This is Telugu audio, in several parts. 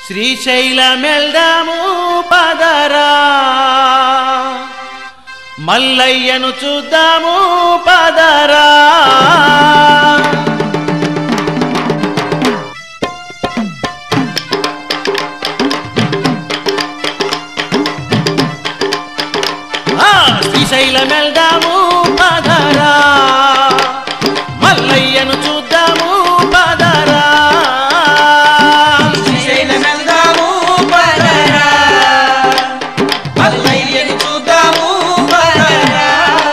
శ్రీశైలమెల్దాము పదరా మల్లయ్యను చూద్దాము పదరా ఆ, శ్రీశైలమెల్దాము పదరా మల్లయ్యను చూద్దాము పదరా శ్రీశైలమెల్దాము పదరా మల్లయ్యని చూద్దాము పదరా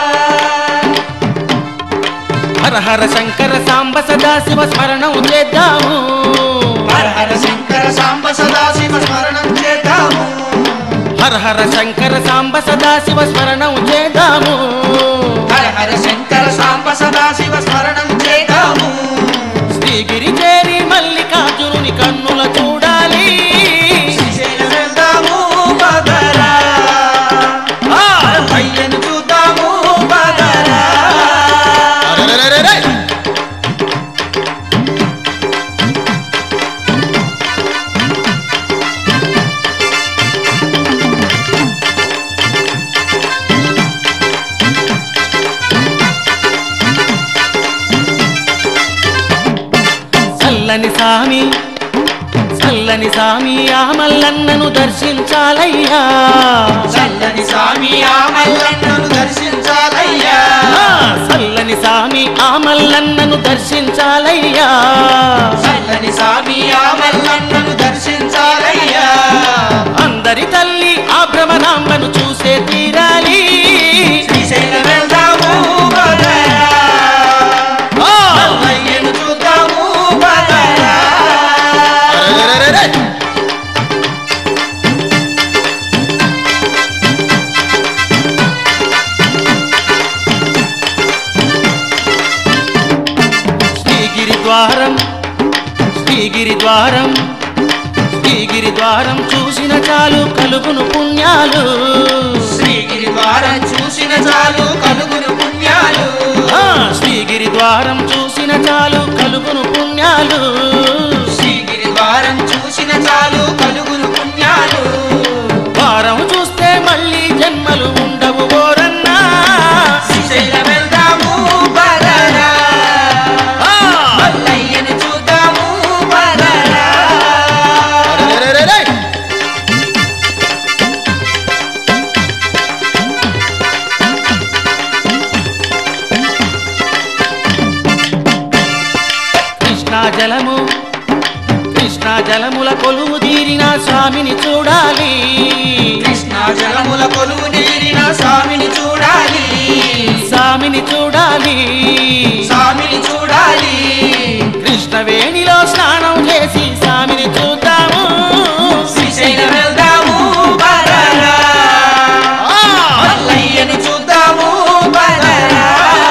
హర హర శంకర సాంబ సదాశివ స్మరణం చేద్దాము హర హర శంకర సాంబ సదాశివ స్మరణం చేద్దాము హర హర శంకర సాంబ సదాశివ స్మరణం చేద్దాము హర హర శంకర సాంబ సదాశివ స్మరణం చేద్దాము శ్రీగిరి చేరి మల్లికార్జునుని కన్నుల చూడాలి శ్రీశైలమెల్దాము పదరా ఆ! మల్లయ్యని చూద్దాము పదరా అరెరెరెరెరె! చల్లని సామి చల్లని సామి ఆ మల్లన్నను దర్శించాలయ్యా చల్లని స్వామి ఆ మల్లన్నను దర్శించాలయ్యా ఆ, చల్లని సామి ఆ మల్లన్నను దర్శించాలయ్యా చల్లని స్వామి ఆ మల్లన్నను దర్శించాలయ్యా అందరి తల్లి ఆ భ్రమరాంబను చూసే తీరాలి శ్రీశైలం వెళ్దాము పదరా ఆ! మల్లయ్యను చూద్దాము పదరా అరెరెరెరెరె! శ్రీగిరి ద్వారం శ్రీగిరి ద్వారం శ్రీగిరి ద్వారం చూసిన చాలు కలుగును పుణ్యాలు శ్రీగిరి ద్వారం చూసిన చాలు కలుగును పుణ్యాలు ఆ, శ్రీగిరి ద్వారం చూసిన చాలు కలుగును పుణ్యాలు శ్రీగిరి ద్వారం చూసిన చాలు కలుగును పుణ్యాలు ద్వారం చూస్తే మళ్ళీ జన్మలు ఉండవు ఓరన్నా శ్రీశైలం వెళ్దాము పదరా ఆ! మల్లయ్యను చూద్దాము పదరా అరెరెరెరెరె! కృష్ణా జలము కృష్ణా జలముల కొలువు తీరిన స్వామిని చూడాలి కృష్ణా జలముల కొలువు నీరిన స్వామిని చూడాలి స్వామిని చూడాలి స్వామిని చూడాలి కృష్ణవేణిలో స్నానం చేసి స్వామిని చూద్దాము శ్రీశైలం వెళ్దాము పదరా ఆ! మల్లయ్యను చూద్దాము పదరా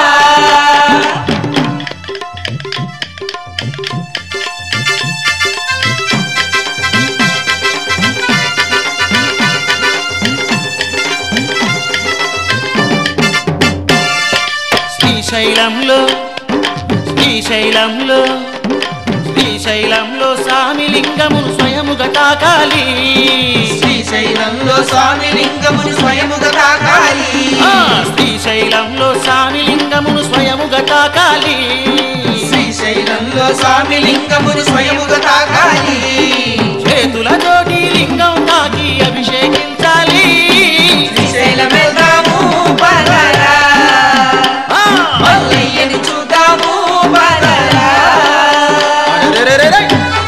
శ్రీశైలంలో శ్రీశైలంలో శ్రీశైలంలో స్వామి లింగమును స్వయముగా తాకాలి శ్రీశైలంలో స్వామి లింగముని స్వయముగా తాకాలి ఆ, శ్రీశైలంలో స్వామి లింగమును స్వయముగా తాకాలి శ్రీశైలంలో స్వామి లింగముని స్వయముగా తాకాలి చేతుల తోటి లింగం తాకి అభిషేకించాలి శ్రీశైలం వెళ్దాము పదరా ఆ! మల్లయ్యని చూద్దాము పదరా అరెరెరెరెరె!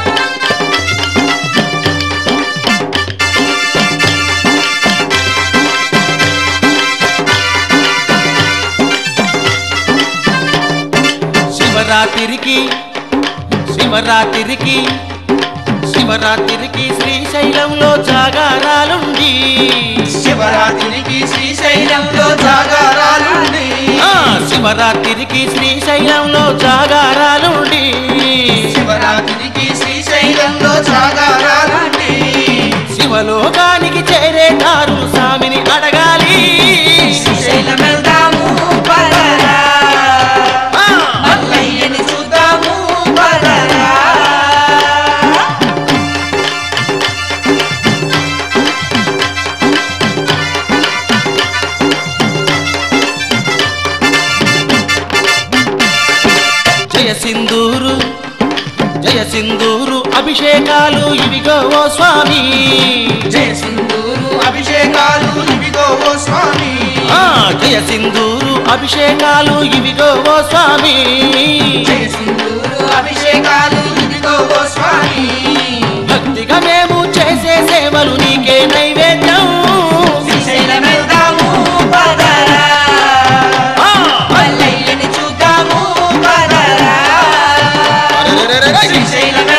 శివరాత్రికి శివరాత్రికి శివరాత్రికి శ్రీశైలంలో జాగారాలుండి శివరాత్రికి శ్రీశైలంలో జాగారాలుండి ఆ, శివరాత్రికి శ్రీశైలంలో జాగారాలుండి శివరాత్రికి శ్రీశైలంలో జాగారాలుండి శివలోకానికి చేరేటారు స్వామిని అడగాలి శ్రీశైలం వెళ్దాము పదరా ఆ, మల్లయ్యని చూద్దాము పదరా జయ సింధూరు అభిషేకాలు ఇవిగో ఓ స్వామి జయ సింధూరు అభిషేకాలు ఇవిగో ఓ స్వామి ఆ జయ సింధూరు అభిషేకాలు ఇవిగో ఓ స్వామి జయ సింధూరు అభిషేకాలు ఇవిగో ఓ స్వామి భక్తిగా మేము చేసే సేవలు నీకే నైవేద్యం శ్రీశైలం వెళ్దాము పదరా ఆ! మల్లయ్యని చూద్దాము పదరా అరెరెరెరెరె! శ్రీశైలం